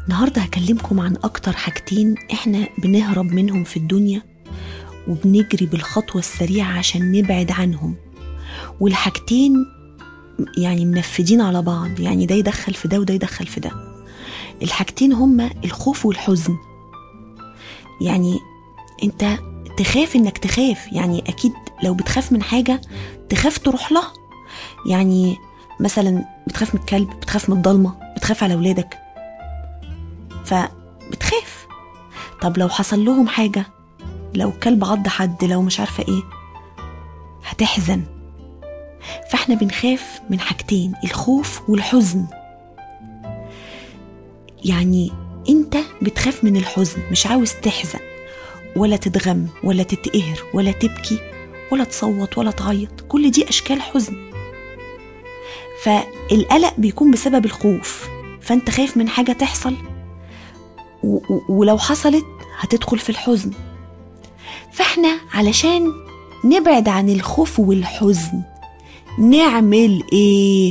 النهاردة هكلمكم عن أكتر حاجتين إحنا بنهرب منهم في الدنيا وبنجري بالخطوة السريعة عشان نبعد عنهم والحاجتين يعني منفذين على بعض يعني ده يدخل في ده وده يدخل في ده الحاجتين هما الخوف والحزن يعني انت تخاف انك تخاف يعني اكيد لو بتخاف من حاجة تخاف تروح لها يعني مثلا بتخاف من الكلب بتخاف من الضلمة بتخاف على أولادك فبتخاف طب لو حصل لهم حاجة لو كلب عض حد لو مش عارفة ايه هتحزن فاحنا بنخاف من حاجتين الخوف والحزن يعني انت بتخاف من الحزن مش عاوز تحزن ولا تتغم ولا تتقهر ولا تبكي ولا تصوت ولا تعيط كل دي اشكال حزن فالقلق بيكون بسبب الخوف فانت خايف من حاجه تحصل و- و- ولو حصلت هتدخل في الحزن فاحنا علشان نبعد عن الخوف والحزن نعمل ايه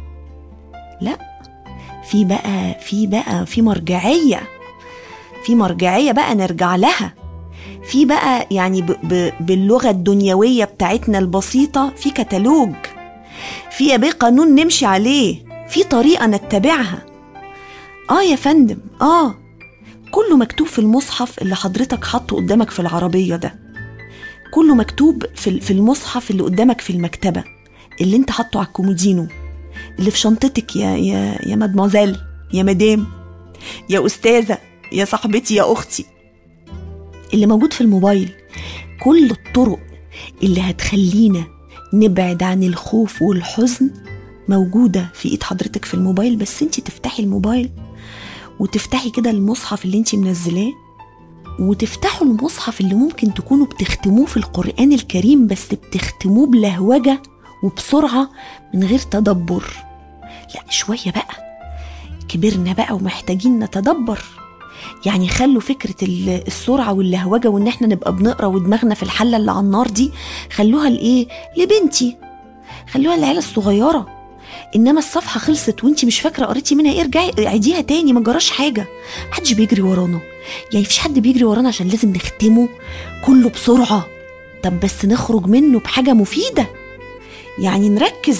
لا في بقى في بقى في مرجعيه في مرجعيه بقى نرجع لها في بقى يعني ب ب باللغه الدنيويه بتاعتنا البسيطه في كتالوج في يا بيه قانون نمشي عليه في طريقه نتبعها اه يا فندم اه كله مكتوب في المصحف اللي حضرتك حاطه قدامك في العربيه ده كله مكتوب في في المصحف اللي قدامك في المكتبه اللي انت حاطه على الكومودينو اللي في شنطتك يا يا يا مدموزيل يا مدام يا استاذه يا صاحبتي يا اختي اللي موجود في الموبايل كل الطرق اللي هتخلينا نبعد عن الخوف والحزن موجوده في ايد حضرتك في الموبايل بس انت تفتحي الموبايل وتفتحي كده المصحف اللي انت منزلاه وتفتحوا المصحف اللي ممكن تكونوا بتختموه في القرآن الكريم بس بتختموه بلهوجة وبسرعة من غير تدبر لا شوية بقى كبرنا بقى ومحتاجين نتدبر يعني خلوا فكرة ال- السرعة واللهوجة وإن إحنا نبقى بنقرا ودماغنا في الحلة اللي على النار دي خلوها لإيه؟ لبنتي خلوها للعيلة الصغيرة إنما الصفحة خلصت وإنتي مش فاكرة قريتي منها إيه ارجعي عيديها تاني ما جراش حاجة محدش بيجري ورانا يعني مفيش حد بيجري ورانا عشان لازم نختمه كله بسرعة طب بس نخرج منه بحاجة مفيدة يعني نركز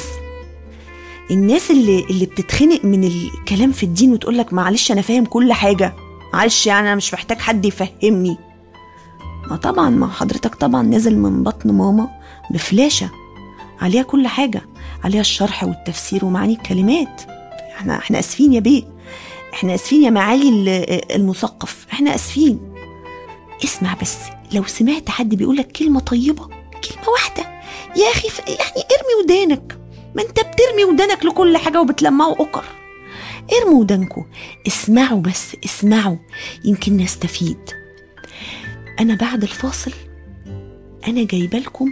الناس اللي اللي بتتخنق من الكلام في الدين وتقول لك معلش انا فاهم كل حاجه معلش يعني انا مش محتاج حد يفهمني ما طبعا ما حضرتك طبعا نازل من بطن ماما بفلاشه عليها كل حاجه عليها الشرح والتفسير ومعاني الكلمات احنا احنا اسفين يا بيه احنا اسفين يا معالي ال- المثقف احنا اسفين اسمع بس لو سمعت حد بيقول لك كلمه طيبه كلمه واحده يا اخي ف- يعني ارمي ودانك ما انت بترمي ودانك لكل حاجه وبتلمعوا اكر ارموا ودانكوا اسمعوا بس اسمعوا يمكن نستفيد انا بعد الفاصل انا جايبه لكم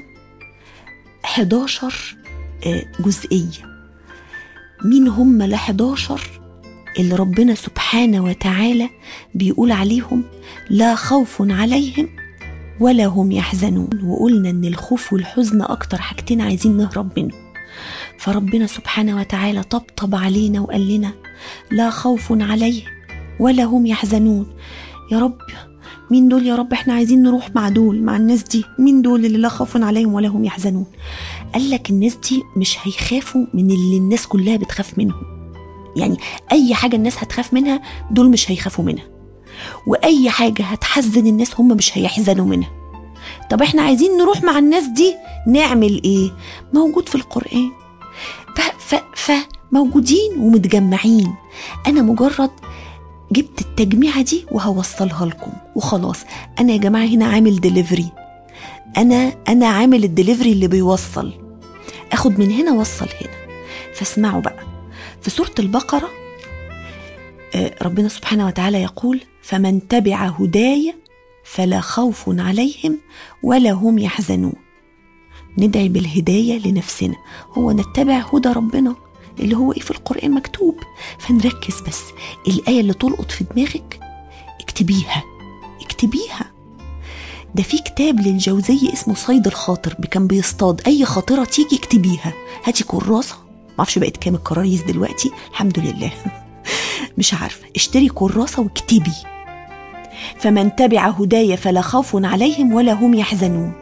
11 آه، جزئيه مين هم ال 11 اللي ربنا سبحانه وتعالى بيقول عليهم لا خوف عليهم ولا هم يحزنون وقلنا ان الخوف والحزن اكتر حاجتين عايزين نهرب منهم فربنا سبحانه وتعالى طبطب علينا وقال لنا لا خوف عليهم ولا هم يحزنون يا رب مين دول يا رب احنا عايزين نروح مع دول مع الناس دي مين دول اللي لا خوف عليهم ولا هم يحزنون قال لك الناس دي مش هيخافوا من اللي الناس كلها بتخاف منهم يعني اي حاجه الناس هتخاف منها دول مش هيخافوا منها واي حاجه هتحزن الناس هم مش هيحزنوا منها طب احنا عايزين نروح مع الناس دي نعمل ايه موجود في القران ف... ف... فموجودين ومتجمعين انا مجرد جبت التجميعه دي وهوصلها لكم وخلاص انا يا جماعه هنا عامل ديليفري انا انا عامل الدليفري اللي بيوصل اخد من هنا اوصل هنا فاسمعوا بقى في سوره البقره آه، ربنا سبحانه وتعالى يقول فمن تبع هداي فلا خوف عليهم ولا هم يحزنون ندعي بالهداية لنفسنا هو نتبع هدى ربنا اللي هو ايه في القرآن مكتوب فنركز بس الآية اللي تلقط في دماغك اكتبيها اكتبيها ده في كتاب للجوزية اسمه صيد الخاطر كان بيصطاد أي خاطرة تيجي اكتبيها هاتي كراسة معرفش بقت كام الكراريس دلوقتي الحمد لله مش عارفة اشتري كراسة واكتبي فمن تبع هداي فلا خوف عليهم ولا هم يحزنون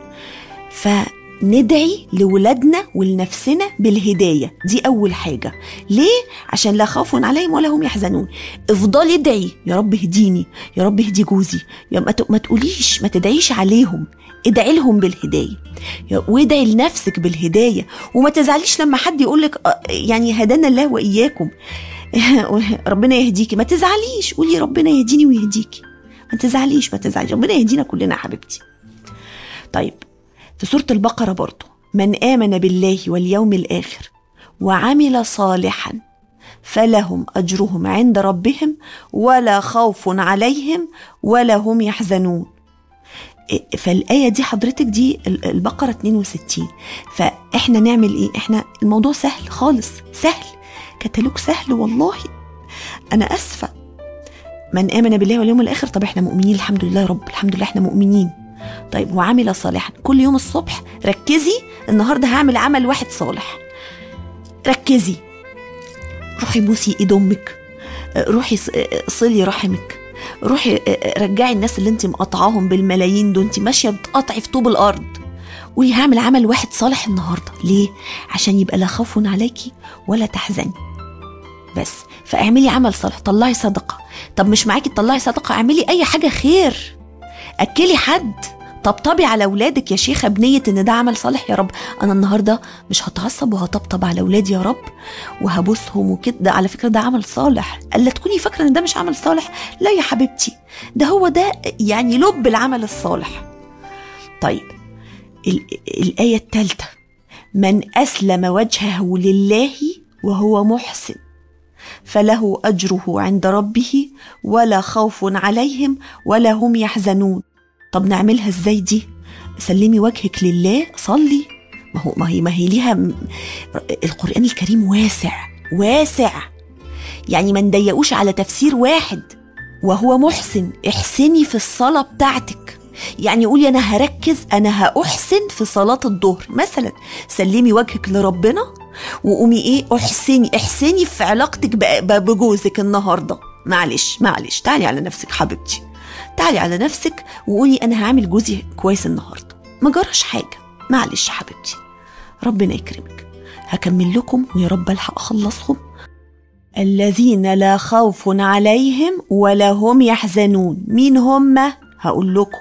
فندعي لولادنا ولنفسنا بالهداية دي أول حاجة ليه؟ عشان لا خوف عليهم ولا هم يحزنون افضلي ادعي يا رب اهديني يا رب اهدي جوزي يا ما, ت- ما تقوليش ما تدعيش عليهم ادعي لهم بالهداية يا- وادعي لنفسك بالهداية وما تزعليش لما حد يقولك آه، يعني هدانا الله وإياكم ربنا يهديكي ما تزعليش قولي ربنا يهديني ويهديكي ما تزعليش ما تزعليش ربنا يهدينا كلنا يا حبيبتي طيب في سورة البقرة برضو من آمن بالله واليوم الآخر وعمل صالحا فلهم أجرهم عند ربهم ولا خوف عليهم ولا هم يحزنون إيه، فالآية دي حضرتك دي ال- البقرة 62 فإحنا نعمل إيه؟ إحنا الموضوع سهل خالص سهل كتالوج سهل والله أنا أسفة من آمن بالله واليوم الآخر طب إحنا مؤمنين الحمد لله يا رب الحمد لله إحنا مؤمنين طيب وعمل صالحا كل يوم الصبح ركزي النهارده هعمل عمل واحد صالح ركزي روحي بوسي ايد امك روحي ص- صلي رحمك روحي رجعي الناس اللي انت مقاطعاهم بالملايين دول انت ماشيه بتقطعي في طوب الارض قولي هعمل عمل واحد صالح النهارده ليه عشان يبقى لا خوف عليكي ولا تحزني بس فاعملي عمل صالح طلعي صدقه طب مش معاكي تطلعي صدقه اعملي اي حاجه خير اكلي حد طبطبي على اولادك يا شيخه بنيه ان ده عمل صالح يا رب انا النهارده مش هتعصب وهطبطب على اولادي يا رب وهبوسهم وكده ده على فكره ده عمل صالح الا تكوني فاكره ان ده مش عمل صالح لا يا حبيبتي ده هو ده يعني لب العمل الصالح طيب ال- الايه الثالثه من اسلم وجهه لله وهو محسن فله اجره عند ربه ولا خوف عليهم ولا هم يحزنون طب نعملها ازاي دي سلمي وجهك لله صلي ما هو ما هي ما هي ليها م- القران الكريم واسع واسع يعني ما نضيقوش على تفسير واحد وهو محسن احسني في الصلاه بتاعتك يعني قولي انا هركز انا هاحسن في صلاه الظهر مثلا سلمي وجهك لربنا وقومي ايه احسني احسني في علاقتك ب- ب- بجوزك النهارده معلش معلش تعالي على نفسك حبيبتي تعالي على نفسك وقولي انا هعمل جوزي كويس النهارده ما جراش حاجه معلش يا حبيبتي ربنا يكرمك هكمل لكم ويا رب الحق اخلصهم الذين لا خوف عليهم ولا هم يحزنون مين هم هقول لكم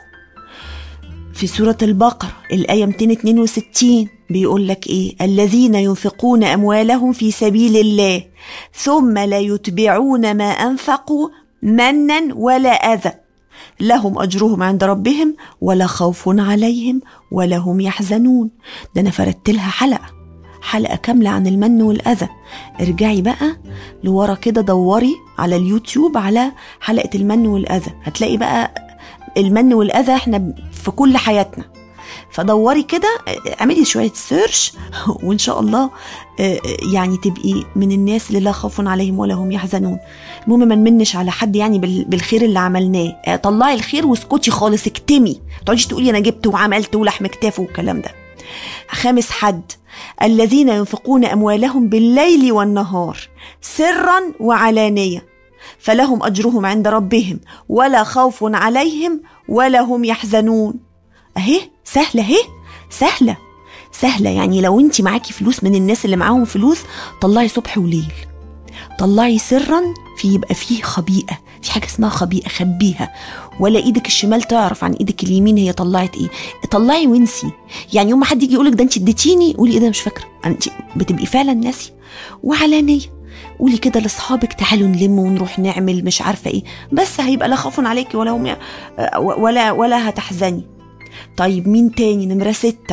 في سورة البقرة الآية 262 بيقول لك إيه الذين ينفقون أموالهم في سبيل الله ثم لا يتبعون ما أنفقوا منا ولا أذى لهم أجرهم عند ربهم ولا خوف عليهم ولا هم يحزنون ده أنا فردت لها حلقة حلقة كاملة عن المن والأذى ارجعي بقى لورا كده دوري على اليوتيوب على حلقة المن والأذى هتلاقي بقى المن والأذى احنا في كل حياتنا فدوري كده اعملي شوية سيرش وإن شاء الله آه، يعني تبقي من الناس اللي لا خوف عليهم ولا هم يحزنون المهم ما نمنش على حد يعني بال- بالخير اللي عملناه آه، طلعي الخير واسكتي خالص اكتمي ما تقعديش تقولي انا جبت وعملت ولحم كتاف والكلام ده خامس حد الذين ينفقون اموالهم بالليل والنهار سرا وعلانيه فلهم اجرهم عند ربهم ولا خوف عليهم ولا هم يحزنون اهي سهله اهي سهله سهله يعني لو انت معاكي فلوس من الناس اللي معاهم فلوس طلعي صبح وليل طلعي سرا في يبقى فيه خبيئه في حاجه اسمها خبيئه خبيها ولا ايدك الشمال تعرف عن ايدك اليمين هي طلعت ايه طلعي وانسي يعني يوم ما حد يجي يقولك ده انت اديتيني قولي ايه ده مش فاكره انت بتبقي فعلا ناسي وعلانيه قولي كده لاصحابك تعالوا نلم ونروح نعمل مش عارفه ايه بس هيبقى لا خوف عليكي ولا هم ولا ولا هتحزني طيب مين تاني نمرة ستة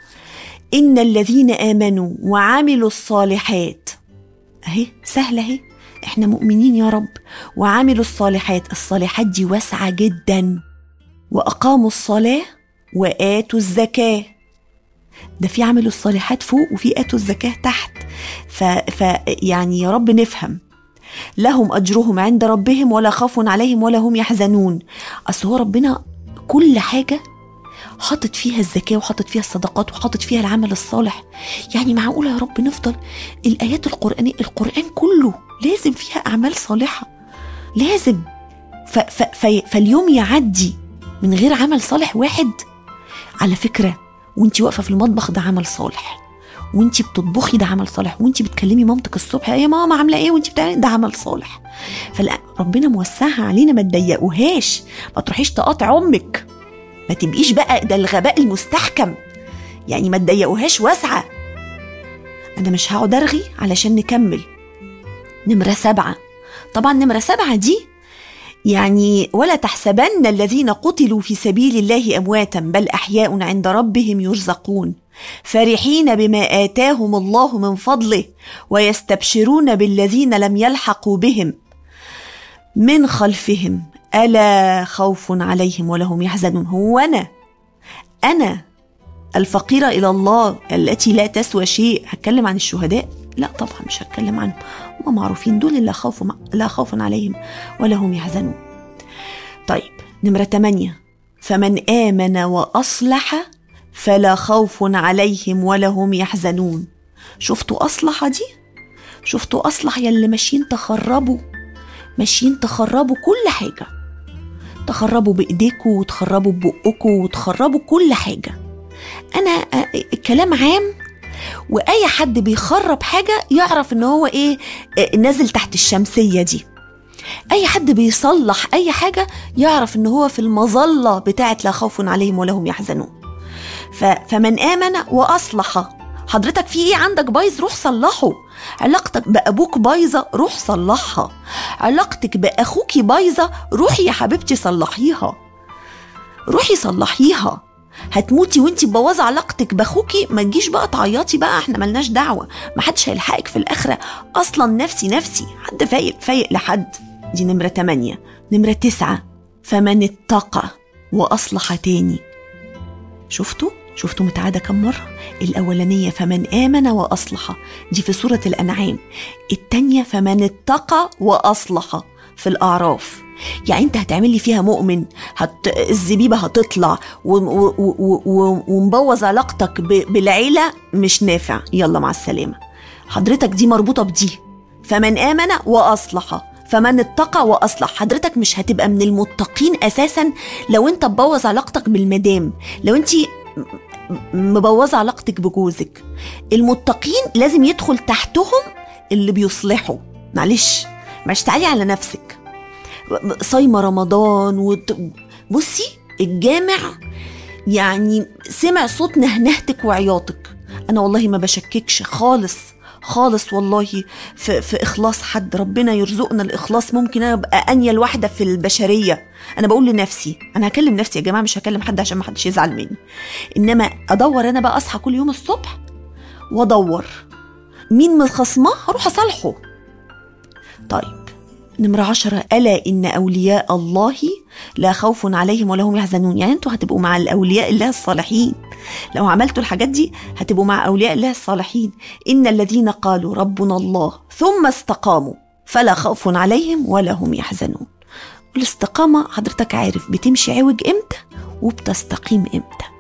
إن الذين آمنوا وعملوا الصالحات أهي سهلة أهي إحنا مؤمنين يا رب وعملوا الصالحات الصالحات دي واسعة جدا وأقاموا الصلاة وآتوا الزكاة ده في عملوا الصالحات فوق وفي آتوا الزكاة تحت ف... ف يعني يا رب نفهم لهم أجرهم عند ربهم ولا خوف عليهم ولا هم يحزنون أصل هو ربنا كل حاجة حاطط فيها الزكاة وحاطط فيها الصدقات وحاطط فيها العمل الصالح يعني معقولة يا رب نفضل الآيات القرآنية القرآن كله لازم فيها أعمال صالحة لازم ف ف ف فاليوم يعدي من غير عمل صالح واحد على فكره وانت واقفه في المطبخ ده عمل صالح وانت بتطبخي ده عمل صالح وانت بتكلمي مامتك الصبح يا ماما عامله ايه وانت بتعملي ده عمل صالح فلا ربنا موسعها علينا ما تضيقوهاش ما تروحيش تقاطع امك ما تبقيش بقى ده الغباء المستحكم يعني ما تضيقوهاش واسعه انا مش هقعد ارغي علشان نكمل نمره سبعه طبعا نمره سبعه دي يعني ولا تحسبن الذين قتلوا في سبيل الله امواتا بل احياء عند ربهم يرزقون فرحين بما اتاهم الله من فضله ويستبشرون بالذين لم يلحقوا بهم من خلفهم الا خوف عليهم ولا هم يحزنون هو انا انا الفقيره الى الله التي لا تسوى شيء هتكلم عن الشهداء لا طبعا مش هتكلم عنهم هم معروفين دول لا خوف لا خوف عليهم ولا هم يحزنون طيب نمرة 8 فمن آمن وأصلح فلا خوف عليهم ولا هم يحزنون شفتوا أصلح دي شفتوا أصلح يلي ماشيين تخربوا ماشيين تخربوا كل حاجة تخربوا بإيديكوا وتخربوا ببقكوا وتخربوا كل حاجة أنا كلام عام واي حد بيخرب حاجه يعرف ان هو ايه نازل تحت الشمسيه دي اي حد بيصلح اي حاجه يعرف ان هو في المظله بتاعت لا خوف عليهم ولا هم يحزنون فمن امن واصلح حضرتك في ايه عندك بايظ روح صلحه علاقتك بابوك بايظه روح صلحها علاقتك باخوكي بايظه روحي يا حبيبتي صلحيها روحي صلحيها هتموتي وانتي مبوظه علاقتك باخوكي ما تجيش بقى تعيطي بقى احنا ملناش دعوه ما حدش هيلحقك في الاخره اصلا نفسي نفسي حد فايق فايق لحد دي نمره 8 نمره 9 فمن اتقى واصلح تاني شفتوا شفتوا متعادة كم مرة؟ الأولانية فمن آمن وأصلح دي في سورة الأنعام التانية فمن اتقى وأصلح في الأعراف يعني انت هتعملي فيها مؤمن هت... الزبيبه هتطلع و... و... و... ومبوظ علاقتك ب... بالعيله مش نافع يلا مع السلامه حضرتك دي مربوطه بدي فمن امن واصلح فمن اتقى واصلح حضرتك مش هتبقى من المتقين اساسا لو انت مبوظ علاقتك بالمدام لو انت مبوظه علاقتك بجوزك المتقين لازم يدخل تحتهم اللي بيصلحوا معلش مش تعالي على نفسك صايمه رمضان وت... بصي الجامع يعني سمع صوت نهنهتك وعياطك انا والله ما بشككش خالص خالص والله في, في اخلاص حد ربنا يرزقنا الاخلاص ممكن انا ابقى انيل واحده في البشريه انا بقول لنفسي انا هكلم نفسي يا جماعه مش هكلم حد عشان ما حدش يزعل مني انما ادور انا بقى اصحى كل يوم الصبح وادور مين من خصماه هروح اصالحه طيب نمرة عشرة ألا إن أولياء الله لا خوف عليهم ولا هم يحزنون يعني أنتوا هتبقوا مع الأولياء الله الصالحين لو عملتوا الحاجات دي هتبقوا مع أولياء الله الصالحين إن الذين قالوا ربنا الله ثم استقاموا فلا خوف عليهم ولا هم يحزنون الاستقامة حضرتك عارف بتمشي عوج إمتى وبتستقيم إمتى